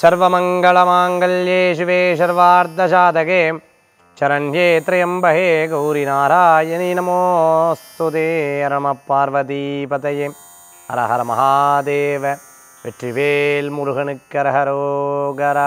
सर्वमङ्गलमाङ्गल्ये शिवे सर्वार्धसाधके शरण्ये त्र्यम्बहे गौरिनारायणी नमोऽस्तु ते रमपार्वतीपतये हर हर महादेव வெற்றிவேல் முருகனுக்கரகரோகரா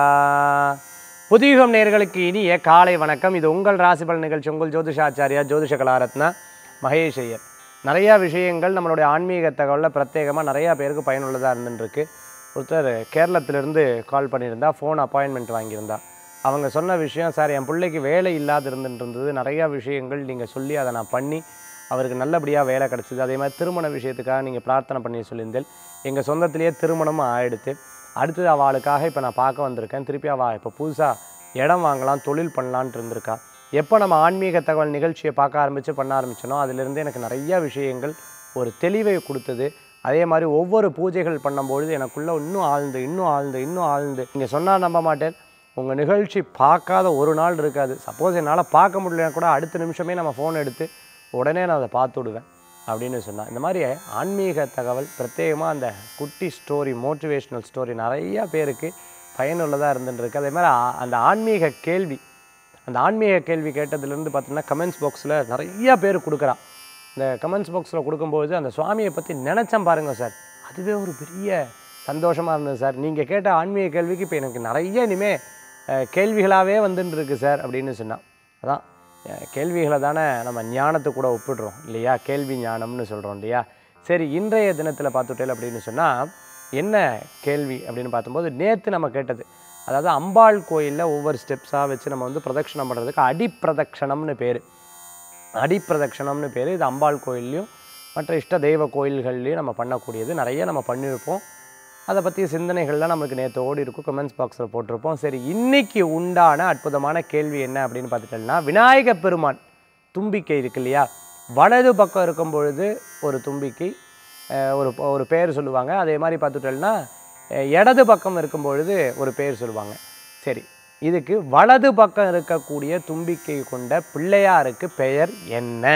புதியுகம் நேர்களுக்கு இனிய காலை வணக்கம் இது உங்கள் ராசிபல் நிகழ்ச்சி உங்கள் ஜோதிஷாச்சாரியா ஜோதிஷ கலாரத்னா மகேஷ் ஐயர் நிறையா விஷயங்கள் நம்மளுடைய ஆன்மீக தகவலில் பிரத்யேகமாக நிறையா பேருக்கு பயனுள்ளதாக இருந்துருக்கு ஒருத்தர் கேரளத்திலேருந்து கால் பண்ணியிருந்தா ஃபோன் அப்பாயின்மெண்ட் வாங்கியிருந்தா அவங்க சொன்ன விஷயம் சார் என் பிள்ளைக்கு வேலை இல்லாத இருந்துட்டு இருந்தது நிறையா விஷயங்கள் நீங்கள் சொல்லி அதை நான் பண்ணி அவருக்கு நல்லபடியாக வேலை கிடச்சிது அதே மாதிரி திருமண விஷயத்துக்காக நீங்கள் பிரார்த்தனை பண்ணி சொல்லியிருந்தேன் எங்கள் சொந்தத்திலேயே திருமணமும் ஆயிடுத்து அடுத்தது அவளுக்காக இப்போ நான் பார்க்க வந்திருக்கேன் திருப்பி அவள் இப்போ புதுசாக இடம் வாங்கலாம் தொழில் பண்ணலான்ட்டு இருந்திருக்கா எப்போ நம்ம ஆன்மீக தகவல் நிகழ்ச்சியை பார்க்க ஆரம்பித்து பண்ண ஆரம்பிச்சனோ அதிலிருந்து எனக்கு நிறைய விஷயங்கள் ஒரு தெளிவை கொடுத்தது அதே மாதிரி ஒவ்வொரு பூஜைகள் பண்ணும்பொழுது எனக்குள்ளே இன்னும் ஆழ்ந்து இன்னும் ஆழ்ந்து இன்னும் ஆழ்ந்து நீங்கள் சொன்னால் நம்ப மாட்டேன் உங்கள் நிகழ்ச்சி பார்க்காத ஒரு நாள் இருக்காது சப்போஸ் என்னால் பார்க்க முடியலனா கூட அடுத்த நிமிஷமே நம்ம ஃபோன் எடுத்து உடனே நான் அதை பார்த்து விடுவேன் அப்படின்னு சொன்னான் இந்த மாதிரி ஆன்மீக தகவல் பிரத்யேகமாக அந்த குட்டி ஸ்டோரி மோட்டிவேஷ்னல் ஸ்டோரி நிறையா பேருக்கு பயனுள்ளதாக இருந்துருக்கு அதே மாதிரி ஆ- அந்த ஆன்மீக கேள்வி அந்த ஆன்மீக கேள்வி கேட்டதுலேருந்து பார்த்தீங்கன்னா கமெண்ட்ஸ் பாக்ஸில் நிறைய பேர் கொடுக்குறான் இந்த கமெண்ட்ஸ் பாக்ஸில் கொடுக்கும்போது அந்த சுவாமியை பற்றி நினச்சேன் பாருங்க சார் அதுவே ஒரு பெரிய சந்தோஷமாக இருந்தது சார் நீங்கள் கேட்ட ஆன்மீக கேள்விக்கு இப்போ எனக்கு நிறைய இனிமேல் கேள்விகளாகவே வந்துட்டு இருக்கு சார் அப்படின்னு சொன்னான் அதான் அஹ், கேள்விகளை தானே நம்ம ஞானத்தை கூட ஒப்பிடுறோம் இல்லையா கேள்வி ஞானம்னு சொல்கிறோம் இல்லையா சரி இன்றைய தினத்தில் பார்த்துட்டேன் அப்படின்னு சொன்னால் என்ன கேள்வி அப்படின்னு பார்க்கும்போது நேற்று நம்ம கேட்டது அதாவது அம்பாள் கோயிலில் ஒவ்வொரு ஸ்டெப்ஸாக வச்சு நம்ம வந்து பிரதட்சணம் பண்ணுறதுக்கு அடிப்பிரதட்சணம்னு பேர் அடிப்பிரதட்சணம்னு பேர் இது அம்பாள் கோயில்லையும் மற்ற இஷ்ட தெய்வ கோயில்கள்லையும் நம்ம பண்ணக்கூடியது நிறைய நம்ம பண்ணியிருப்போம் அதை பற்றி சிந்தனைகள்லாம் நமக்கு நேற்று ஓடி இருக்கும் கமெண்ட்ஸ் பாக்ஸில் போட்டிருப்போம் சரி இன்னைக்கு உண்டான அற்புதமான கேள்வி என்ன அப்படின்னு பார்த்துட்டோம்னா விநாயக பெருமான் தும்பிக்கை இருக்கு இல்லையா வலது பக்கம் இருக்கும் பொழுது ஒரு தும்பிக்கை அஹ், ஒரு ஒரு பேர் சொல்லுவாங்க அதே மாதிரி பார்த்துட்டோம்னா அஹ், இடது பக்கம் இருக்கும் பொழுது ஒரு பேர் சொல்லுவாங்க சரி இதுக்கு வலது பக்கம் இருக்கக்கூடிய தும்பிக்கை கொண்ட பிள்ளையாருக்கு பெயர் என்ன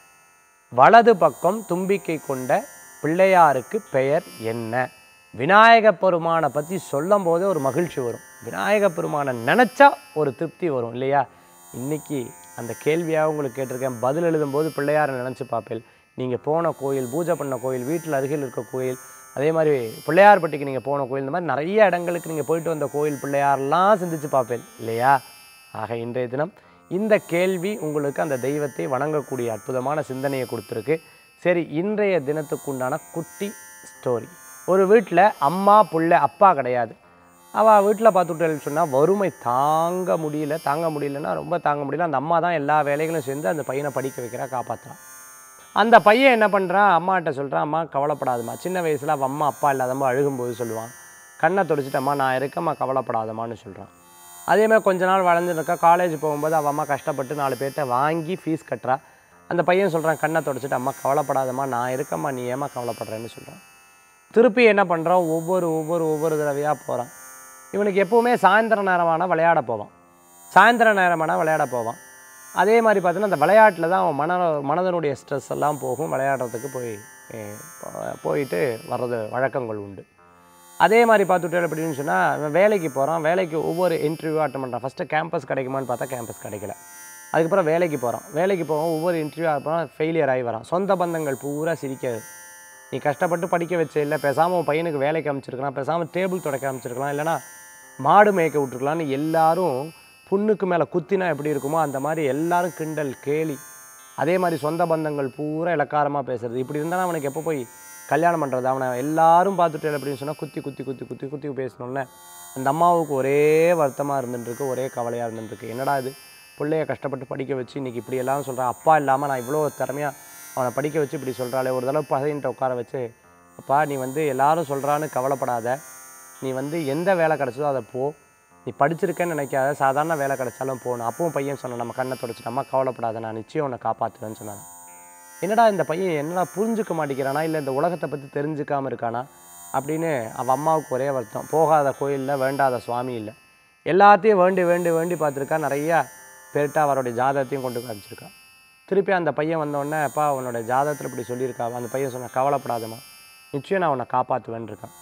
வலது பக்கம் தும்பிக்கை கொண்ட பிள்ளையாருக்கு பெயர் என்ன விநாயக பெருமானை பற்றி சொல்லும் போதே ஒரு மகிழ்ச்சி வரும் விநாயக பெருமானை நினச்சா ஒரு திருப்தி வரும் இல்லையா இன்னைக்கு அந்த கேள்வியாக உங்களுக்கு கேட்டிருக்கேன் பதில் எழுதும்போது பிள்ளையாரை நினச்சி பார்ப்பேன் நீங்கள் போன கோயில் பூஜை பண்ண கோயில் வீட்டில் அருகில் இருக்க கோயில் அதே மாதிரி பிள்ளையார்பட்டிக்கு நீங்கள் போன கோயில் இந்த மாதிரி நிறைய இடங்களுக்கு நீங்கள் போயிட்டு வந்த கோயில் பிள்ளையாரெல்லாம் சிந்திச்சு பார்ப்பேன் இல்லையா ஆக இன்றைய தினம் இந்த கேள்வி உங்களுக்கு அந்த தெய்வத்தை வணங்கக்கூடிய அற்புதமான சிந்தனையை கொடுத்துருக்கு சரி இன்றைய தினத்துக்குண்டான குட்டி ஸ்டோரி ஒரு வீட்டில் அம்மா புள்ள அப்பா கிடையாது அவள் வீட்டில் பார்த்துட்டு சொன்னால் வறுமை தாங்க முடியல தாங்க முடியலன்னா ரொம்ப தாங்க முடியல அந்த அம்மா தான் எல்லா வேலைகளும் சேர்ந்து அந்த பையனை படிக்க வைக்கிறா காப்பாற்றுறான் அந்த பையன் என்ன பண்ணுறான் அம்மாட்ட சொல்கிறான் அம்மா கவலைப்படாதம்மா சின்ன வயசில் அவன் அம்மா அப்பா இல்லாதம்மா அழுகும்போது சொல்லுவான் கண்ணை தொடச்சிட்டு அம்மா நான் இருக்கம்மா கவலைப்படாதம்மான்னு சொல்கிறான் அதே மாதிரி கொஞ்ச நாள் வளர்ந்துருக்கா காலேஜ் போகும்போது அவள் அம்மா கஷ்டப்பட்டு நாலு பேர்கிட்ட வாங்கி ஃபீஸ் கட்டுறா அந்த பையன் சொல்கிறான் கண்ணை தொடச்சிட்டு அம்மா கவலைப்படாதம்மா நான் இருக்கம்மா நீ ஏம்மா கவலைப்படுறேன்னு சொல்கிறான் திருப்பி என்ன பண்ணுறான் ஒவ்வொரு ஒவ்வொரு ஒவ்வொரு தடவையாக போகிறான் இவனுக்கு எப்போவுமே சாயந்தர நேரமான விளையாட போவான் சாயந்தர நேரமான விளையாட போவான் அதே மாதிரி பார்த்தீங்கன்னா அந்த விளையாட்டில் தான் அவன் மன மனதனுடைய ஸ்ட்ரெஸ் எல்லாம் போகும் விளையாடுறதுக்கு போய் eh, போ- போயிட்டு வர்றது வழக்கங்கள் உண்டு அதே மாதிரி பார்த்துட்டு அப்படின்னு சொன்னால் இவன் வேலைக்கு போகிறான் வேலைக்கு ஒவ்வொரு இன்டர்வியூ அட்டன் பண்ணுறான் ஃபஸ்ட்டு கேம்பஸ் கிடைக்குமான்னு பார்த்தா கேம்பஸ் கிடைக்கல அதுக்கப்புறம் வேலைக்கு போகிறான் வேலைக்கு போவோம் ஒவ்வொரு இன்டர்வியூ அப்புறம் ஃபெயிலியர் ஆகி வரான் சொந்த பந்தங்கள் பூரா சிரிக்காது நீ கஷ்டப்பட்டு படிக்க வச்ச இல்லை பேசாமல் உன் பையனுக்கு வேலைக்கு அமைச்சிருக்கலாம் பேசாமல் டேபிள் துடைக்க அமைச்சிருக்கலாம் இல்லைனா மாடு மேய்க்க விட்டுருக்கலாம்னு எல்லாரும் புண்ணுக்கு மேலே குத்தினா எப்படி இருக்குமோ அந்த மாதிரி எல்லாரும் கிண்டல் கேலி அதே மாதிரி சொந்த பந்தங்கள் பூரா இலக்காரமாக பேசுறது இப்படி இருந்தாலும் அவனுக்கு எப்போ போய் கல்யாணம் பண்ணுறது அவனை எல்லாரும் பார்த்துட்டு அப்படின்னு சொன்னால் குத்தி குத்தி குத்தி குத்தி குத்தி பேசணும்ல அந்த அம்மாவுக்கு ஒரே வருத்தமாக இருந்துட்டுருக்கு ஒரே கவலையாக இருந்துட்டுருக்கு என்னடா இது பிள்ளைய கஷ்டப்பட்டு படிக்க வச்சு இன்றைக்கி இப்படி எல்லாம் சொல்கிறான் அப்பா இல்லாமல் நான் இவ்வளோ திறமையாக அவனை படிக்க வச்சு இப்படி சொல்கிறாளே ஒரு தடவை பசங்கிட்ட உட்கார வச்சு அப்பா நீ வந்து எல்லாரும் சொல்கிறான்னு கவலைப்படாத நீ வந்து எந்த வேலை கிடச்சதோ அதை போ நீ படிச்சிருக்கேன்னு நினைக்காத சாதாரண வேலை கிடைச்சாலும் போகணும் அப்பவும் பையன் சொன்னான் நம்ம கண்ணை தொடச்சிட்டு அம்மா கவலைப்படாத நான் நிச்சயம் உன்னை காப்பாற்றுவேன்னு சொன்னான் என்னடா இந்த பையன் என்னடா புரிஞ்சுக்க மாட்டேங்கிறானா இல்லை இந்த உலகத்தை பற்றி தெரிஞ்சுக்காம இருக்கானா அப்படின்னு அவள் அம்மாவுக்கு ஒரே வருத்தம் போகாத கோயிலில் வேண்டாத சுவாமி இல்லை எல்லாத்தையும் வேண்டி வேண்டி வேண்டி பார்த்துருக்கா நிறையா பேர்கிட்ட அவருடைய ஜாதகத்தையும் கொண்டு காமிச்சிருக்கா திருப்பி அந்த பையன் வந்தோடனே அப்பா உன்னோட ஜாதகத்தில் இப்படி சொல்லியிருக்கா அந்த பையன் சொன்ன கவலைப்படாதம்மா நிச்சயம் நான் உன்னை காப்பாற்றுவேன்னு இருக்கான்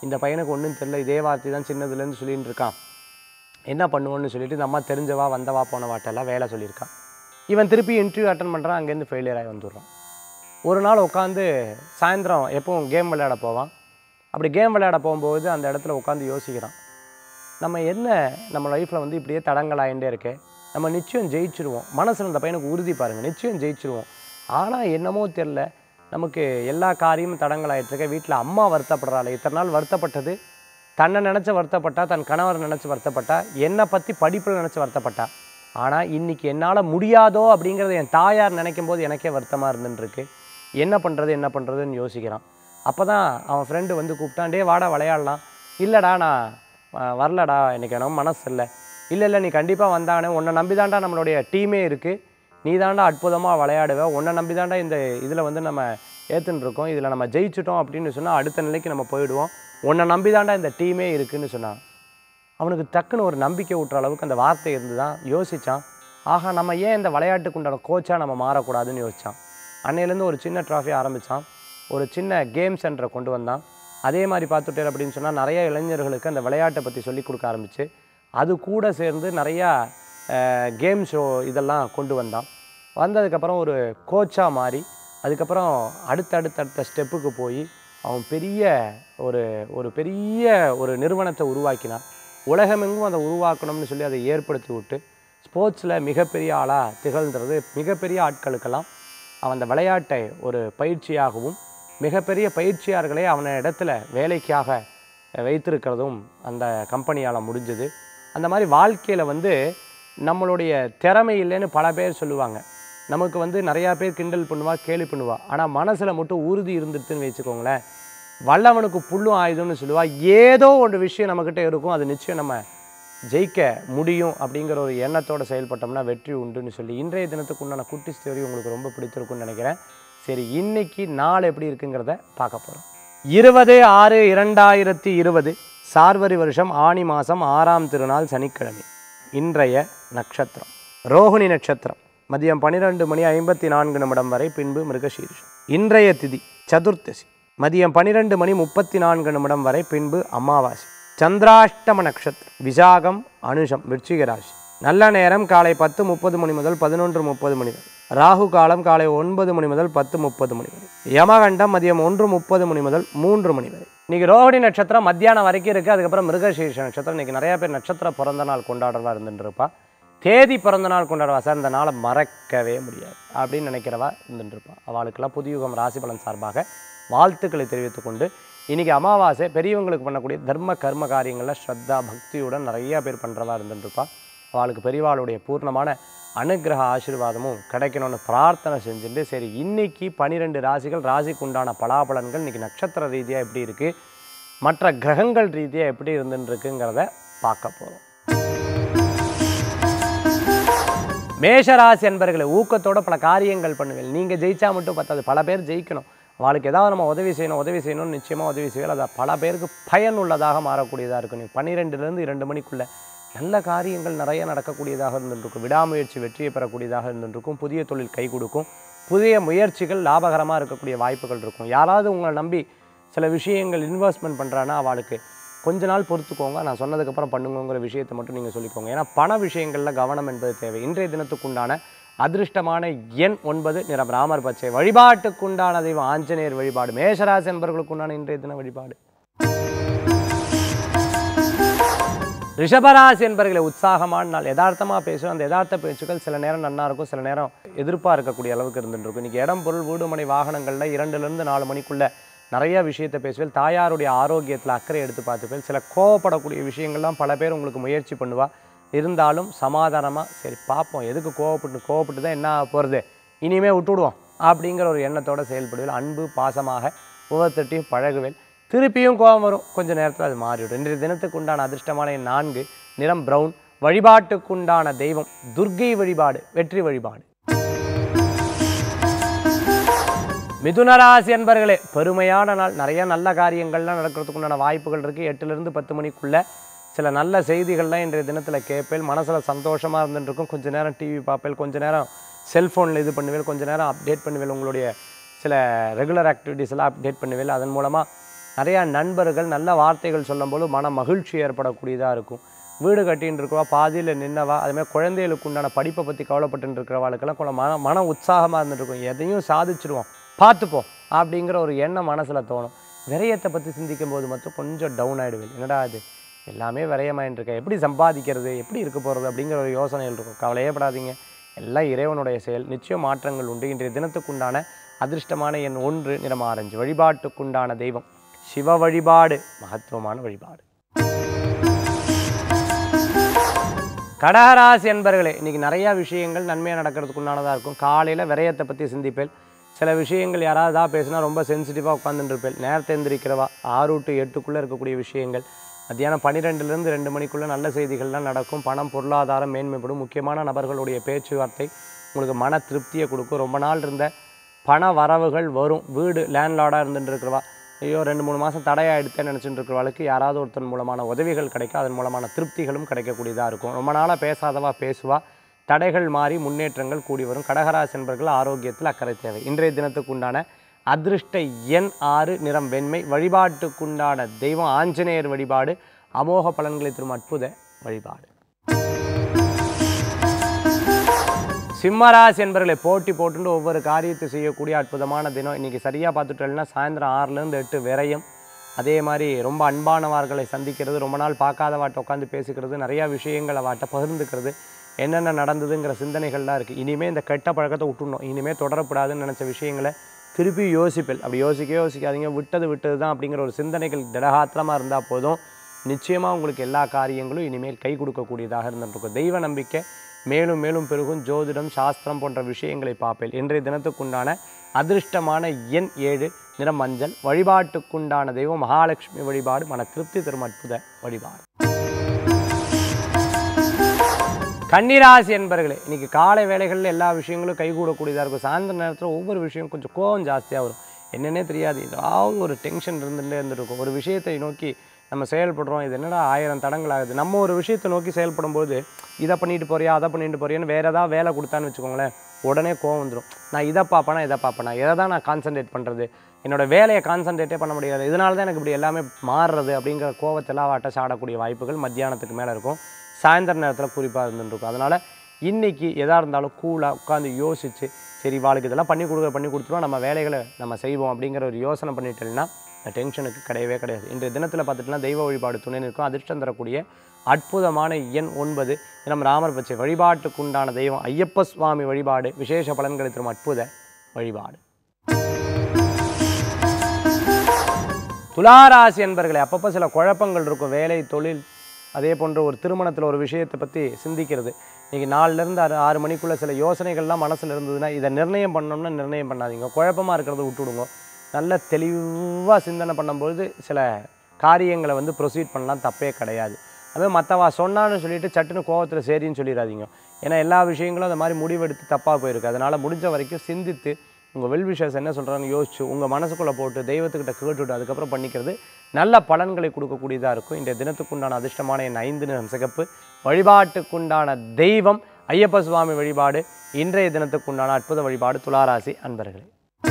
இந்த பையனுக்கு ஒன்றும் தெரியல இதே வார்த்தை தான் சின்னதுலேருந்து சொல்லிட்டு இருக்கான் என்ன பண்ணுவோன்னு சொல்லிட்டு இந்த அம்மா தெரிஞ்சவா வந்தவா போனவாட்டெல்லாம் வேலை சொல்லியிருக்கான் இவன் திருப்பி இன்டர்வியூ அட்டன் பண்ணுறான் அங்கேருந்து ஃபெயிலியர் ஆகி வந்துடுறான் ஒரு நாள் உட்காந்து சாயந்தரம் எப்பவும் கேம் விளையாட போவான் அப்படி கேம் விளையாட போகும்போது அந்த இடத்துல உட்காந்து யோசிக்கிறான் நம்ம என்ன நம்ம லைஃப்பில் வந்து இப்படியே தடங்கலாயிட்டே இருக்கே நம்ம நிச்சயம் ஜெயிச்சிருவோம் மனசில் இந்த பையனுக்கு உறுதி பாருங்கள் நிச்சயம் ஜெயிச்சிருவோம் ஆனால் என்னமோ தெரில நமக்கு எல்லா காரியமும் தடங்கலாயிட்டிருக்க வீட்டில் அம்மா வருத்தப்படுறாள் இத்தனை நாள் வருத்தப்பட்டது தன்னை நினச்சி வருத்தப்பட்டா தன் கணவர் நினச்சி வருத்தப்பட்டா என்னை பற்றி படிப்பில் நினச்சி வருத்தப்பட்டா ஆனால் இன்னைக்கு என்னால் முடியாதோ அப்படிங்கிறத என் தாயார் நினைக்கும் போது எனக்கே வருத்தமாக இருந்துருக்கு என்ன பண்ணுறது என்ன பண்ணுறதுன்னு யோசிக்கிறான் அப்போ தான் அவன் ஃப்ரெண்டு வந்து கூப்பிட்டான் டே வாடா விளையாடலாம் இல்லைடா நான் அஹ், வரலடா எனக்கு எனக்கு மனசு இல்லை இல்லை இல்லை நீ கண்டிப்பாக வந்தானே உன்னை நம்பி தான்டா நம்மளுடைய டீமே இருக்குது நீ தாண்டா அற்புதமாக விளையாடுவ உன்னை நம்பி தாண்டா இந்த இதில் வந்து நம்ம ஏற்றுன்னு இருக்கோம் இதில் நம்ம ஜெயிச்சிட்டோம் அப்படின்னு சொன்னால் அடுத்த நிலைக்கு நம்ம போயிடுவோம் உன்னை நம்பி தாண்டா இந்த டீமே இருக்குன்னு சொன்னான் அவனுக்கு டக்குன்னு ஒரு நம்பிக்கை ஊட்டுற அளவுக்கு அந்த வார்த்தை இருந்து தான் யோசித்தான் ஆஹா நம்ம ஏன் இந்த விளையாட்டுக்கு உண்டான கோச்சாக நம்ம மாறக்கூடாதுன்னு யோசித்தான் அன்னையிலேருந்து ஒரு சின்ன ட்ராஃபி ஆரம்பித்தான் ஒரு சின்ன கேம் சென்டரை கொண்டு வந்தான் அதே மாதிரி பார்த்துட்டே அப்படின்னு சொன்னால் நிறைய இளைஞர்களுக்கு அந்த விளையாட்டை பற்றி சொல்லி கொடுக்க ஆரம்பிச்சு அது கூட சேர்ந்து நிறையா கேம் ஷோ இதெல்லாம் கொண்டு வந்தான் வந்ததுக்கப்புறம் ஒரு கோச்சாக மாறி அதுக்கப்புறம் அடுத்தடுத்தடுத்த ஸ்டெப்புக்கு போய் அவன் பெரிய ஒரு ஒரு பெரிய ஒரு நிறுவனத்தை உருவாக்கினான் உலகமெங்கும் அதை உருவாக்கணும்னு சொல்லி அதை ஏற்படுத்தி விட்டு ஸ்போர்ட்ஸில் மிகப்பெரிய ஆளாக திகழ்ந்துறது மிகப்பெரிய ஆட்களுக்கெல்லாம் அவன் அந்த விளையாட்டை ஒரு பயிற்சியாகவும் மிகப்பெரிய பயிற்சியாளர்களை அவன இடத்துல வேலைக்காக வைத்திருக்கிறதும் அந்த கம்பெனியால் முடிஞ்சது அந்த மாதிரி வாழ்க்கையில் வந்து நம்மளுடைய திறமை இல்லைன்னு பல பேர் சொல்லுவாங்க நமக்கு வந்து நிறையா பேர் கிண்டல் பண்ணுவா கேலி பண்ணுவா ஆனால் மனசில் மட்டும் உறுதி இருந்துட்டுன்னு வச்சுக்கோங்களேன் வல்லவனுக்கு புல்லும் ஆயுதம்னு சொல்லுவா ஏதோ ஒரு விஷயம் நம்மக்கிட்ட இருக்கும் அது நிச்சயம் நம்ம ஜெயிக்க முடியும் அப்படிங்கிற ஒரு எண்ணத்தோடு செயல்பட்டோம்னா வெற்றி உண்டுன்னு சொல்லி இன்றைய தினத்துக்கு உண்டான குட்டி ஸ்டோரி உங்களுக்கு ரொம்ப பிடிச்சிருக்கும்னு நினைக்கிறேன் சரி இன்னைக்கு நாள் எப்படி இருக்குங்கிறத பார்க்க போகிறோம் இருபது ஆறு இரண்டாயிரத்தி இருபது சார்வரி வருஷம் ஆனி மாதம் ஆறாம் திருநாள் சனிக்கிழமை இன்றைய நட்சத்திரம் ரோகிணி நட்சத்திரம் மதியம் பன்னிரெண்டு மணி ஐம்பத்தி நான்கு நிமிடம் வரை பின்பு மிருகசீரிஷம் இன்றைய திதி சதுர்த்தசி மதியம் பன்னிரெண்டு மணி முப்பத்தி நான்கு நிமிடம் வரை பின்பு அமாவாசை சந்திராஷ்டம நட்சத்திரம் விசாகம் அனுஷம் விருச்சிக ராசி நல்ல நேரம் காலை பத்து முப்பது மணி முதல் பதினொன்று முப்பது மணி வரை ராகு காலம் காலை ஒன்பது மணி முதல் பத்து முப்பது மணி வரை யமகண்டம் மதியம் ஒன்று முப்பது மணி முதல் மூன்று மணி வரை இன்னைக்கு ரோஹிணி நட்சத்திரம் மத்தியானம் வரைக்கும் இருக்குது அதுக்கப்புறம் மிருகசீர்ஷ நட்சத்திரம் இன்னைக்கு நிறைய பேர் நட்சத்திர பிறந்த நாள் கொண்டாடுறவா இருந்துட்டு இருப்பா தேதி பிறந்த நாள் கொண்டாடுவா சார் இந்த நாளை மறக்கவே முடியாது அப்படின்னு நினைக்கிறவா இருந்துட்டு இருப்பா அவளுக்கெல்லாம் புதியுகம் ராசி பலன் சார்பாக வாழ்த்துக்களை தெரிவித்துக் கொண்டு இன்னைக்கு அமாவாசை பெரியவங்களுக்கு பண்ணக்கூடிய தர்ம கர்ம காரியங்களில் ஸ்ரத்தா பக்தியுடன் நிறைய பேர் பண்ணுறவா இருந்துட்டு இருப்பா அவளுக்கு பெரியவாளுடைய பூர்ணமான அனுக்கிரக ஆசீர்வாதமும் கிடைக்கணும்னு பிரார்த்தனை செஞ்சுட்டு சரி இன்னைக்கு பனிரெண்டு ராசிகள் ராசிக்கு உண்டான பலாபலன்கள் இன்னைக்கு நட்சத்திர ரீதியாக எப்படி இருக்குது மற்ற கிரகங்கள் ரீதியாக எப்படி இருந்துட்டு இருக்குங்கிறத பார்க்க போகிறோம் மேஷராசி என்பர்களை ஊக்கத்தோட பல காரியங்கள் பண்ணுவேன் நீங்கள் ஜெயிச்சா மட்டும் பத்தாது பல பேர் ஜெயிக்கணும் அவளுக்கு ஏதாவது நம்ம உதவி செய்யணும் உதவி செய்யணும்னு நிச்சயமாக உதவி செய்யலாம் அதை பல பேருக்கு பயனுள்ளதாக மாறக்கூடியதாக இருக்கும் நீங்கள் பன்னிரெண்டுலேருந்து இரண்டு மணிக்குள்ளே நல்ல காரியங்கள் நிறைய நடக்கக்கூடியதாக இருந்துருக்கும் விடாமுயற்சி வெற்றியை பெறக்கூடியதாக இருந்துருக்கும் புதிய தொழில் கை கொடுக்கும் புதிய முயற்சிகள் லாபகரமாக இருக்கக்கூடிய வாய்ப்புகள் இருக்கும் யாராவது உங்களை நம்பி சில விஷயங்கள் இன்வெஸ்ட்மெண்ட் பண்ணுறான்னா அவளுக்கு கொஞ்ச நாள் பொறுத்துக்கோங்க நான் சொன்னதுக்கப்புறம் பண்ணுங்கங்கிற விஷயத்தை மட்டும் நீங்கள் சொல்லிக்கோங்க ஏன்னா பண விஷயங்களில் கவனம் என்பது தேவை இன்றைய தினத்துக்குண்டான அதிர்ஷ்டமான எண் ஒன்பது நிறம் ராமர் பச்சை வழிபாட்டுக்குண்டான தெய்வம் ஆஞ்சநேயர் வழிபாடு மேஷராசி என்பவர்களுக்குண்டான இன்றைய தின வழிபாடு ரிஷபராசி என்பர்களை உற்சாகமான நாள் யதார்த்தமாக பேசும் அந்த யதார்த்த பேச்சுக்கள் சில நேரம் நன்னா இருக்கும் சில நேரம் எதிர்ப்பாக இருக்கக்கூடிய அளவுக்கு இருந்துட்டு இருக்கும் இன்றைக்கி இடம் பொருள் வீடு மனை வாகனங்களில் இரண்டுலேருந்து நாலு மணிக்குள்ள நிறைய விஷயத்தை பேசுவேன் தாயாருடைய ஆரோக்கியத்தில் அக்கறை எடுத்து பார்த்துப்பேன் சில கோவப்படக்கூடிய விஷயங்கள்லாம் பல பேர் உங்களுக்கு முயற்சி பண்ணுவா இருந்தாலும் சமாதானமாக சரி பார்ப்போம் எதுக்கு கோவப்பட்டு கோவப்பட்டு தான் என்ன ஆக போகிறது இனிமே விட்டுடுவோம் அப்படிங்கிற ஒரு எண்ணத்தோடு செயல்படுவேன் அன்பு பாசமாக ஒவ்வொருத்தட்டையும் பழகுவேன் திருப்பியும் கோபம் வரும் கொஞ்ச நேரத்தில் அது மாறிவிடும் இன்றைய தினத்துக்கு உண்டான அதிர்ஷ்டமான எண் நான்கு நிறம் பிரவுன் வழிபாட்டுக்குண்டான தெய்வம் துர்க்கை வழிபாடு வெற்றி வழிபாடு மிதுனராசி என்பர்களே பெருமையான நாள் நிறைய நல்ல காரியங்கள்லாம் நடக்கிறதுக்கு உண்டான வாய்ப்புகள் இருக்குது எட்டுலேருந்து பத்து மணிக்குள்ளே சில நல்ல செய்திகள்லாம் இன்றைய தினத்தில் கேட்பேன் மனசில் சந்தோஷமாக இருந்துட்டு இருக்கும் கொஞ்ச நேரம் டிவி பார்ப்பேன் கொஞ்ச நேரம் செல்ஃபோனில் இது பண்ணுவேன் கொஞ்ச நேரம் அப்டேட் பண்ணுவேன் உங்களுடைய சில ரெகுலர் ஆக்டிவிட்டீஸ் எல்லாம் அப்டேட் பண்ணுவேன் அதன் மூலமாக நிறையா நண்பர்கள் நல்ல வார்த்தைகள் சொல்லும்போது மன மகிழ்ச்சி ஏற்படக்கூடியதாக இருக்கும் வீடு கட்டின்னு இருக்கவா பாதியில் நின்னவா அதுமாதிரி குழந்தைகளுக்கு உண்டான படிப்பை பற்றி கவலைப்பட்டு இருக்கிறவாளுக்கெல்லாம் கொஞ்சம் மன மன உற்சாகமாக இருந்துட்டு இருக்கும் எதையும் சாதிச்சிடுவோம் பார்த்துப்போம் அப்படிங்கிற ஒரு எண்ணம் மனசில் தோணும் விரயத்தை பற்றி சிந்திக்கும் போது மட்டும் கொஞ்சம் டவுன் ஆகிடுவேன் என்னடா அது எல்லாமே விரயமாயின்னு இருக்கேன் எப்படி சம்பாதிக்கிறது எப்படி இருக்க போகிறது அப்படிங்கிற ஒரு யோசனைகள் இருக்கும் கவலையே படாதீங்க எல்லாம் இறைவனுடைய செயல் நிச்சயம் மாற்றங்கள் உண்டு இன்றைய தினத்துக்குண்டான அதிர்ஷ்டமான எண் ஒன்று நிறம் ஆரஞ்சு வழிபாட்டுக்குண்டான தெய்வம் சிவ வழிபாடு மகத்துவமான வழிபாடு கடகராசி என்பர்களே இன்றைக்கி நிறையா விஷயங்கள் நன்மையாக நடக்கிறதுக்கு உண்டானதாக இருக்கும் காலையில் விரயத்தை பற்றி சிந்திப்பேன் சில விஷயங்கள் யாராவது தான் பேசினா ரொம்ப சென்சிட்டிவாக உட்காந்துட்டு இருப்பேன் நேரத்தை எந்திரிக்கிறவா ஆறு டு எட்டுக்குள்ளே இருக்கக்கூடிய விஷயங்கள் மத்தியானம் பன்னிரெண்டுலேருந்து ரெண்டு மணிக்குள்ளே நல்ல செய்திகள்லாம் நடக்கும் பணம் பொருளாதாரம் மேன்மைப்படும் முக்கியமான நபர்களுடைய பேச்சுவார்த்தை உங்களுக்கு மன திருப்தியை கொடுக்கும் ரொம்ப நாள் இருந்த பண வரவுகள் வரும் வீடு லேண்ட்லார்டாக இருந்துட்டு இருக்கிறவா ஐயோ ரெண்டு மூணு மாதம் தடையாயிடுத்தேன்னு நினச்சிட்டு இருக்கிறவளுக்கு யாராவது ஒருத்தன் மூலமான உதவிகள் கிடைக்கும் அதன் மூலமான திருப்திகளும் கிடைக்கக்கூடியதாக இருக்கும் ரொம்ப நாளாக பேசாதவா பேசுவா தடைகள் மாறி முன்னேற்றங்கள் கூடி வரும் கடகராசி என்பர்கள் ஆரோக்கியத்தில் அக்கறை தேவை இன்றைய தினத்துக்கு உண்டான அதிர்ஷ்ட எண் ஆறு நிறம் வெண்மை வழிபாட்டுக்குண்டான தெய்வம் ஆஞ்சநேயர் வழிபாடு அமோக பலன்களை தரும் அற்புத வழிபாடு சிம்மராசி என்பர்களை போட்டி போட்டுட்டு ஒவ்வொரு காரியத்தை செய்யக்கூடிய அற்புதமான தினம் இன்றைக்கி சரியாக பார்த்துட்டோம்னா சாயந்தரம் ஆறுலேருந்து எட்டு விரயம் அதே மாதிரி ரொம்ப அன்பானவர்களை சந்திக்கிறது ரொம்ப நாள் பார்க்காத வாட்ட உட்காந்து பேசிக்கிறது நிறையா விஷயங்களை வாட்ட பகிர்ந்துக்கிறது என்னென்ன நடந்ததுங்கிற சிந்தனைகள்லாம் இருக்குது இனிமேல் இந்த கெட்ட பழக்கத்தை விட்டுடணும் இனிமேல் தொடரக்கூடாதுன்னு நினச்ச விஷயங்களை திருப்பி யோசிப்பேன் அப்படி யோசிக்கவே யோசிக்காதீங்க விட்டது விட்டது தான் அப்படிங்கிற ஒரு சிந்தனைகள் திடகாத்திரமாக இருந்தால் போதும் நிச்சயமாக உங்களுக்கு எல்லா காரியங்களும் இனிமேல் கை கொடுக்கக்கூடியதாக இருந்துருக்கும் தெய்வ நம்பிக்கை மேலும் மேலும் பெருகும் ஜோதிடம் சாஸ்திரம் போன்ற விஷயங்களை பார்ப்பேன் இன்றைய தினத்துக்குண்டான அதிர்ஷ்டமான எண் ஏழு நிறம் மஞ்சள் வழிபாட்டுக்குண்டான தெய்வம் மகாலட்சுமி வழிபாடு மன திருப்தி தரும் அற்புத வழிபாடு கன்னிராசி என்பர்களே இன்னைக்கு காலை வேலைகளில் எல்லா விஷயங்களும் கைகூடக்கூடியதாக இருக்கும் சாயந்தர நேரத்தில் ஒவ்வொரு விஷயம் கொஞ்சம் கோவம் ஜாஸ்தியாக வரும் என்னன்னே தெரியாது ஏதாவது ஒரு டென்ஷன் இருந்துகிட்டே இருந்துருக்கும் ஒரு விஷயத்தை நோக்கி நம்ம செயல்படுறோம் இது என்னடா ஆயிரம் தடங்கள் ஆகுது நம்ம ஒரு விஷயத்தை நோக்கி செயல்படும் போது இதை பண்ணிட்டு போறியா அதை பண்ணிட்டு போறியான்னு வேறு ஏதாவது வேலை கொடுத்தான்னு வச்சுக்கோங்களேன் உடனே கோவம் வந்துடும் நான் இதை பார்ப்பேனா இதை பார்ப்பேனா எதை தான் நான் கான்சென்ட்ரேட் பண்ணுறது என்னோட வேலையை கான்சென்ட்ரேட்டே பண்ண முடியாது இதனால தான் எனக்கு இப்படி எல்லாமே மாறுறது அப்படிங்கிற கோவத்தெல்லாம் வாட்ட சாடக்கூடிய வாய்ப்புகள் மத்தியானத்துக்கு மேலே இருக்கும் சாயந்தர நேரத்தில் குறிப்பாக இருந்துருக்கும் அதனால் இன்றைக்கி எதாக இருந்தாலும் கூலாக உட்காந்து யோசித்து சரி வாழ்க்கை இதெல்லாம் பண்ணி கொடுக்க பண்ணி கொடுத்துருவோம் நம்ம வேலைகளை நம்ம செய்வோம் அப்படிங்கிற ஒரு யோசனை பண்ணிட்டேன்னா இந்த டென்ஷனுக்கு கிடையவே கிடையாது இன்றைய தினத்தில் பார்த்துட்டுனா தெய்வ வழிபாடு துணை நிற்கும் அதிர்ஷ்டம் தரக்கூடிய அற்புதமான எண் ஒன்பது நம்ம ராமர் பச்சை வழிபாட்டுக்கு உண்டான தெய்வம் ஐயப்ப சுவாமி வழிபாடு விசேஷ பலன்களை தரும் அற்புத வழிபாடு துளாராசி என்பர்களே அப்பப்போ சில குழப்பங்கள் இருக்கும் வேலை தொழில் அதே போன்ற ஒரு திருமணத்தில் ஒரு விஷயத்தை பற்றி சிந்திக்கிறது இன்றைக்கி நாலுலேருந்து ஆறு ஆறு மணிக்குள்ளே சில யோசனைகள்லாம் மனசில் இருந்ததுன்னா இதை நிர்ணயம் பண்ணோம்னா நிர்ணயம் பண்ணாதீங்க குழப்பமாக இருக்கிறத விட்டுடுங்க நல்ல தெளிவாக சிந்தனை பண்ணும்பொழுது சில காரியங்களை வந்து ப்ரொசீட் பண்ணலாம் தப்பே கிடையாது அதுவே மற்றவா சொன்னான்னு சொல்லிட்டு சட்டுன்னு கோவத்தில் சரின்னு சொல்லிடாதீங்க ஏன்னா எல்லா விஷயங்களும் அந்த மாதிரி முடிவெடுத்து தப்பாக போயிருக்கு அதனால் முடிஞ்ச வரைக்கும் சிந்தித்து உங்கள் வெல்விஷர்ஸ் என்ன சொல்கிறான்னு யோசிச்சு உங்கள் மனசுக்குள்ளே போட்டு தெய்வத்துக்கிட்ட கேட்டுட்டு அதுக்கப்புறம் பண்ணிக்கிறது நல்ல பலன்களை கொடுக்கக்கூடியதாக இருக்கும் இந்த தினத்துக்குண்டான அதிர்ஷ்டமான என் ஐந்து நிறம் சிகப்பு வழிபாட்டுக்குண்டான தெய்வம் ஐயப்ப சுவாமி வழிபாடு இன்றைய தினத்துக்குண்டான அற்புத வழிபாடு துளாராசி அன்பர்களே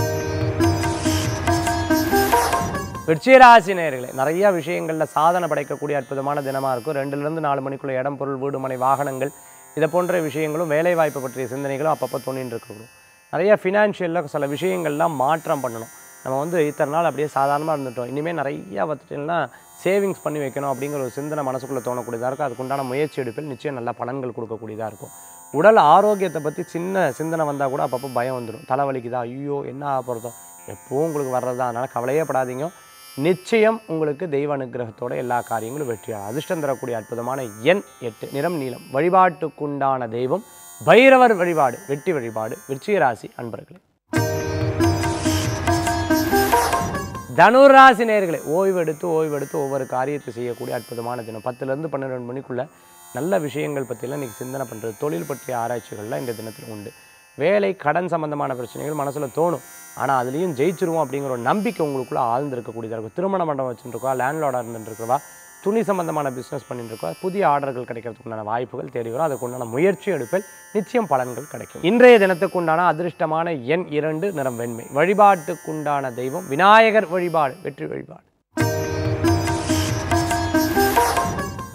விருச்சிகராசி நேயர்களே நிறைய விஷயங்களில் சாதனை படைக்கக்கூடிய அற்புதமான தினமாக இருக்கும் ரெண்டுலேருந்து நாலு மணிக்குள்ள இடம் பொருள் வீடு மனை வாகனங்கள் இதை போன்ற விஷயங்களும் வேலைவாய்ப்பு பற்றிய சிந்தனைகளும் அப்பப்போ தோணின்னு இருக்கணும் நிறைய ஃபினான்ஷியலில் சில விஷயங்கள்லாம் மாற்றம் பண்ணணும் நம்ம வந்து இத்தனை நாள் அப்படியே சாதாரணமாக இருந்துட்டோம் இனிமேல் நிறையா பார்த்துட்டீங்கன்னா சேவிங்ஸ் பண்ணி வைக்கணும் அப்படிங்கிற ஒரு சிந்தனை மனசுக்குள்ளே தோணக்கூடியதாக இருக்கும் அதுக்குண்டான முயற்சி எடுப்பில் நிச்சயம் நல்ல பலன்கள் கொடுக்கக்கூடியதாக இருக்கும் உடல் ஆரோக்கியத்தை பற்றி சின்ன சிந்தனை வந்தால் கூட அப்பப்போ பயம் வந்துடும் தலைவலிக்குதா ஐயோ என்ன ஆக போகிறதோ எப்போவும் உங்களுக்கு வர்றது தான் அதனால் கவலையே படாதீங்க நிச்சயம் உங்களுக்கு தெய்வ அனுகிரகத்தோட எல்லா காரியங்களும் வெற்றியாகும் அதிர்ஷ்டம் தரக்கூடிய அற்புதமான எண் எட்டு நிறம் நீளம் வழிபாட்டுக்குண்டான தெய்வம் பைரவர் வழிபாடு வெற்றி வழிபாடு விருச்சிக ராசி அன்பர்களே தனுராசி நேர்களே ஓய்வெடுத்து ஓய்வெடுத்து ஒவ்வொரு காரியத்தை செய்யக்கூடிய அற்புதமான தினம் பத்துலேருந்து பன்னிரெண்டு மணிக்குள்ள நல்ல விஷயங்கள் பற்றியெல்லாம் இன்றைக்கி சிந்தனை பண்ணுறது தொழில் பற்றிய ஆராய்ச்சிகள்லாம் இந்த தினத்தில் உண்டு வேலை கடன் சம்பந்தமான பிரச்சனைகள் மனசில் தோணும் ஆனால் அதுலேயும் ஜெயிச்சிருவோம் அப்படிங்கிற ஒரு நம்பிக்கை உங்களுக்குள்ளே ஆழ்ந்திருக்கக்கூடியதாக இருக்கும் திருமண மண்டபம் வச்சுருக்கா லேண்ட்லார்டாக இருந்துருக்கவா துணி சம்பந்தமான பிஸ்னஸ் பண்ணிட்டு இருக்கா புதிய ஆர்டர்கள் கிடைக்கிறதுக்கு உண்டான வாய்ப்புகள் தேடி வரும் அதுக்கு உண்டான முயற்சி எடுப்பில் நிச்சயம் பலன்கள் கிடைக்கும் இன்றைய தினத்துக்கு உண்டான அதிர்ஷ்டமான எண் இரண்டு நிறம் வெண்மை வழிபாட்டுக்குண்டான தெய்வம் விநாயகர் வழிபாடு வெற்றி வழிபாடு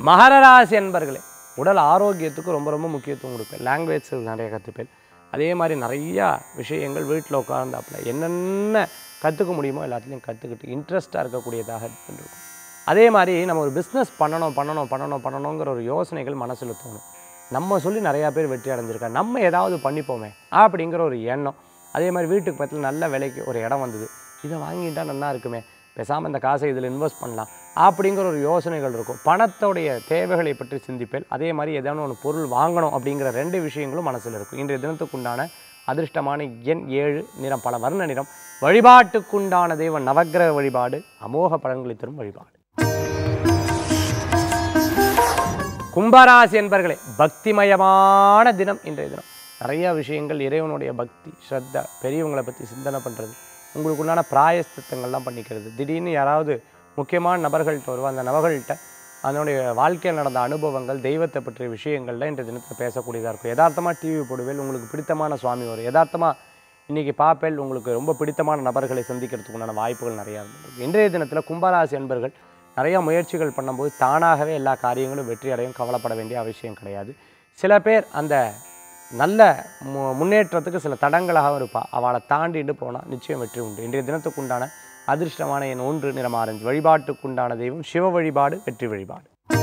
மகர ராசி என்பர்களே உடல் ஆரோக்கியத்துக்கு ரொம்ப ரொம்ப முக்கியத்துவம் கொடுப்பேன் லாங்குவேஜ் நிறைய கற்றுப்பேன் அதே மாதிரி நிறையா விஷயங்கள் வீட்டில் உட்கார்ந்தாப்புல என்னென்ன கற்றுக்க முடியுமோ எல்லாத்துலேயும் கற்றுக்கிட்டு இன்ட்ரெஸ்ட்டாக இருக்கக்கூடியதாக இருக்கும் அதே மாதிரி நம்ம ஒரு பிஸ்னஸ் பண்ணணும் பண்ணணும் பண்ணணும் பண்ணணுங்கிற ஒரு யோசனைகள் மனசில் தோணும் நம்ம சொல்லி நிறையா பேர் வெற்றி அடைஞ்சிருக்காங்க நம்ம ஏதாவது பண்ணிப்போமே அப்படிங்கிற ஒரு எண்ணம் அதே மாதிரி வீட்டுக்கு பக்கத்தில் நல்ல விலைக்கு ஒரு இடம் வந்தது இதை வாங்கிட்டா நல்லா இருக்குமே பேசாமல் இந்த காசை இதில் இன்வெஸ்ட் பண்ணலாம் அப்படிங்கிற ஒரு யோசனைகள் இருக்கும் பணத்தோடைய தேவைகளை பற்றி சிந்திப்பேன் அதே மாதிரி ஏதாவது ஒரு பொருள் வாங்கணும் அப்படிங்கிற ரெண்டு விஷயங்களும் மனசில் இருக்கும் இன்றைய தினத்துக்குண்டான அதிர்ஷ்டமான எண் ஏழு நிறம் பல வர்ண நிறம் வழிபாட்டுக்குண்டான தெய்வ நவக்கிரக வழிபாடு அமோக பலன்களை தரும் வழிபாடு கும்பராசி என்பர்களே பக்திமயமான தினம் இன்றைய தினம் நிறைய விஷயங்கள் இறைவனுடைய பக்தி ஸ்ரத்தா பெரியவங்களை பற்றி சிந்தனை பண்ணுறது உங்களுக்குண்டான பிராயஸ்தித்தங்கள்லாம் பண்ணிக்கிறது திடீர்னு யாராவது முக்கியமான நபர்கள்ட்ட வருவா அந்த நபர்கள்ட்ட அதனுடைய வாழ்க்கையில் நடந்த அனுபவங்கள் தெய்வத்தை பற்றிய விஷயங்கள்லாம் இன்றைய தினத்தில் பேசக்கூடியதாக இருக்கும் யதார்த்தமாக டிவி போடுவேல் உங்களுக்கு பிடித்தமான சுவாமி வரும் யதார்த்தமாக இன்றைக்கி பாப்பேல் உங்களுக்கு ரொம்ப பிடித்தமான நபர்களை சந்திக்கிறதுக்கு உண்டான வாய்ப்புகள் நிறையா இருந்திருக்கு இன்றைய தினத்தில் கும்பராசி அன்பர்கள் நிறையா முயற்சிகள் பண்ணும்போது தானாகவே எல்லா காரியங்களும் வெற்றி அடையும் கவலைப்பட வேண்டிய அவசியம் கிடையாது சில பேர் அந்த நல்ல மு முன்னேற்றத்துக்கு சில தடங்களாகவும் இருப்பா அவளை தாண்டிட்டு போனால் நிச்சயம் வெற்றி உண்டு இன்றைய தினத்துக்குண்டான அதிர்ஷ்டமான என் ஒன்று நிறம் ஆரஞ்சு வழிபாட்டுக்குண்டான தெய்வம் சிவ வழிபாடு வெற்றி வழிபாடு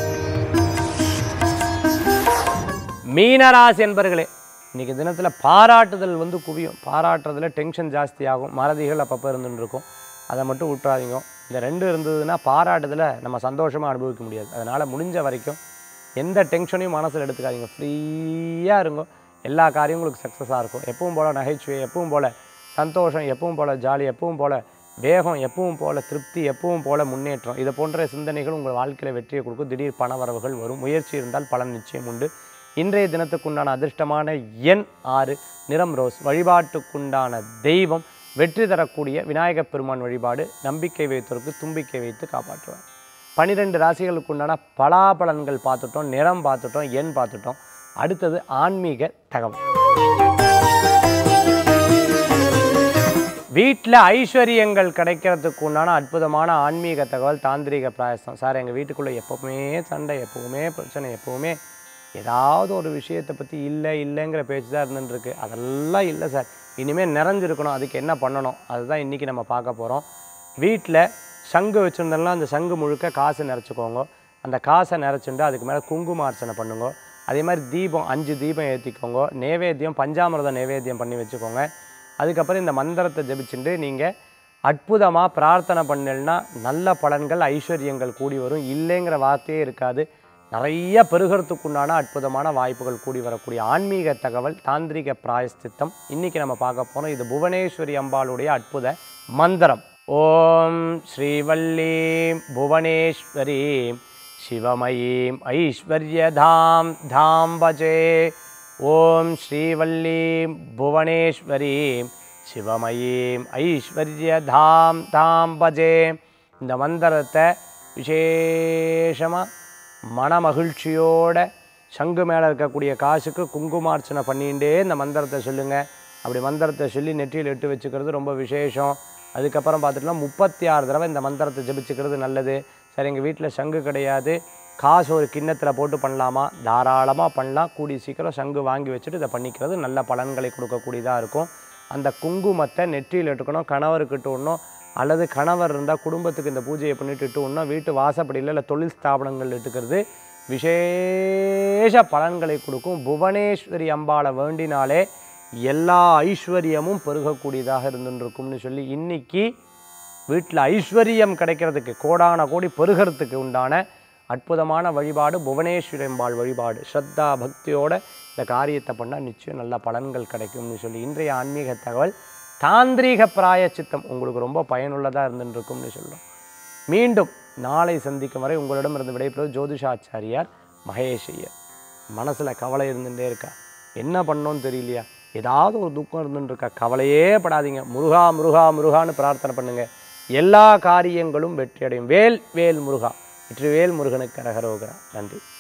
மீனராசி என்பர்களே இன்றைக்கி தினத்தில் பாராட்டுதல் வந்து குவியும் பாராட்டுறதுல டென்ஷன் ஜாஸ்தியாகும் மறதிகள் அப்பப்போ இருந்துட்டு இருக்கும் அதை மட்டும் விட்டுறாதீங்க இந்த ரெண்டு இருந்ததுன்னா பாராட்டுதலை நம்ம சந்தோஷமாக அனுபவிக்க முடியாது அதனால் முடிஞ்ச வரைக்கும் எந்த டென்ஷனையும் மனசில் எடுத்துக்காதீங்க ஃப்ரீயாக இருங்க எல்லா காரியங்களும் சக்ஸஸாக இருக்கும் எப்பவும் போல் நகைச்சுவை எப்பவும் போல் சந்தோஷம் எப்பவும் போல் ஜாலி எப்பவும் போல் வேகம் எப்பவும் போல் திருப்தி எப்பவும் போல் முன்னேற்றம் இதை போன்ற சிந்தனைகள் உங்கள் வாழ்க்கையில் வெற்றியை கொடுக்கும் திடீர் பண வரவுகள் வரும் முயற்சி இருந்தால் பலன் நிச்சயம் உண்டு இன்றைய தினத்துக்குண்டான அதிர்ஷ்டமான எண் ஆறு நிறம் ரோஸ் வழிபாட்டுக்குண்டான தெய்வம் வெற்றி தரக்கூடிய விநாயகப் பெருமான் வழிபாடு நம்பிக்கை வைத்தோருக்கு தும்பிக்கை வைத்து காப்பாற்றுவார் பனிரெண்டு ராசிகளுக்கு உண்டான பலாபலன்கள் பார்த்துட்டோம் நிறம் பார்த்துட்டோம் எண் பார்த்துட்டோம் அடுத்தது ஆன்மீக தகவல் வீட்டில் ஐஸ்வர்யங்கள் கிடைக்கிறதுக்கு உண்டான அற்புதமான ஆன்மீக தகவல் தாந்திரிக பிராயசம் சார் எங்கள் வீட்டுக்குள்ளே எப்போவுமே சண்டை எப்போவுமே பிரச்சனை எப்போவுமே ஏதாவது ஒரு விஷயத்தை பற்றி இல்லை இல்லைங்கிற பேச்சு தான் இருந்துருக்கு அதெல்லாம் இல்லை சார் இனிமேல் நிறைஞ்சிருக்கணும் அதுக்கு என்ன பண்ணணும் அதுதான் இன்றைக்கி நம்ம பார்க்க போகிறோம் வீட்டில் சங்கு வச்சுருந்தோம்னா அந்த சங்கு முழுக்க காசு நிறச்சிக்கோங்க அந்த காசை நிறச்சுண்டு அதுக்கு மேலே குங்கும அர்ச்சனை பண்ணுங்க அதே மாதிரி தீபம் அஞ்சு தீபம் ஏற்றிக்கோங்க நேவேத்தியம் பஞ்சாமிர்தம் நேவேத்தியம் பண்ணி வச்சுக்கோங்க அதுக்கப்புறம் இந்த மந்திரத்தை ஜெபிச்சுட்டு நீங்கள் அற்புதமாக பிரார்த்தனை பண்ணலன்னா நல்ல பலன்கள் ஐஸ்வர்யங்கள் கூடி வரும் இல்லைங்கிற வார்த்தையே இருக்காது நிறைய பெருகிறதுக்குண்டான அற்புதமான வாய்ப்புகள் கூடி வரக்கூடிய ஆன்மீக தகவல் தாந்திரிக பிராயஸ்தித்தம் இன்னைக்கு நம்ம பார்க்க போறோம் இது புவனேஸ்வரி அம்பாளுடைய அற்புத மந்திரம் ஓம் ஸ்ரீவல்லீம் புவனேஸ்வரீம் சிவமயீம் ஐஸ்வர்யதாம் தாம் பஜே ஓம் ஸ்ரீவல்லீம் புவனேஸ்வரீம் சிவமயீம் ஐஸ்வர்யதாம் தாம் பஜே இந்த மந்திரத்தை விசேஷமாக மனமகிழ்ச்சியோட சங்கு மேலே இருக்கக்கூடிய காசுக்கு குங்குமார்ச்சனை பண்ணிகிட்டே இந்த மந்திரத்தை சொல்லுங்கள் அப்படி மந்திரத்தை சொல்லி நெற்றியில் இட்டு வச்சுக்கிறது ரொம்ப விசேஷம் அதுக்கப்புறம் பார்த்துட்டோம்னா முப்பத்தி ஆறு தடவை இந்த மந்திரத்தை ஜெபிச்சுக்கிறது நல்லது சரி எங்கள் வீட்டில் சங்கு கிடையாது காசு ஒரு கிண்ணத்தில் போட்டு பண்ணலாமா தாராளமாக பண்ணலாம் கூடி சீக்கிரம் சங்கு வாங்கி வச்சுட்டு இதை பண்ணிக்கிறது நல்ல பலன்களை கொடுக்கக்கூடியதாக இருக்கும் அந்த குங்குமத்தை நெற்றியில் இட்டுக்கணும் கணவருக்கு இட்டு விடணும் அல்லது கணவர் இருந்தால் குடும்பத்துக்கு இந்த பூஜையை பண்ணிட்டு இட்டு விடணும் வீட்டு வாசப்படியில் இல்லை தொழில் ஸ்தாபனங்கள் இட்டுக்கிறது விசேஷ பலன்களை கொடுக்கும் புவனேஸ்வரி அம்பாளை வேண்டினாலே எல்லா ஐஸ்வர்யமும் பெருகக்கூடியதாக இருந்துருக்கும்னு சொல்லி இன்னைக்கு வீட்டில் ஐஸ்வர்யம் கிடைக்கிறதுக்கு கோடான கோடி பெருகிறதுக்கு உண்டான அற்புதமான வழிபாடு புவனேஸ்வரி அம்பாள் வழிபாடு ஸ்ரத்தா பக்தியோட இந்த காரியத்தை பண்ணால் நிச்சயம் நல்ல பலன்கள் கிடைக்கும்னு சொல்லி இன்றைய ஆன்மீக தகவல் தாந்திரீக பிராயச்சித்தம் உங்களுக்கு ரொம்ப பயனுள்ளதாக இருந்துருக்கும்னு சொல்லும் மீண்டும் நாளை சந்திக்கும் வரை உங்களிடமிருந்து விடைபெறுவது ஜோதிஷாச்சாரியார் மகேஷ் ஐயர் மனசில் கவலை இருந்துகிட்டே இருக்கா என்ன பண்ணோன்னு தெரியலையா ஏதாவது ஒரு துக்கம் இருந்துட்டு இருக்கா கவலையே படாதீங்க முருகா முருகா முருகான்னு பிரார்த்தனை பண்ணுங்க எல்லா காரியங்களும் வெற்றியடையும் வேல் வேல் முருகா வெற்றிவேல் முருகனுக்கு அரகரோகரா நன்றி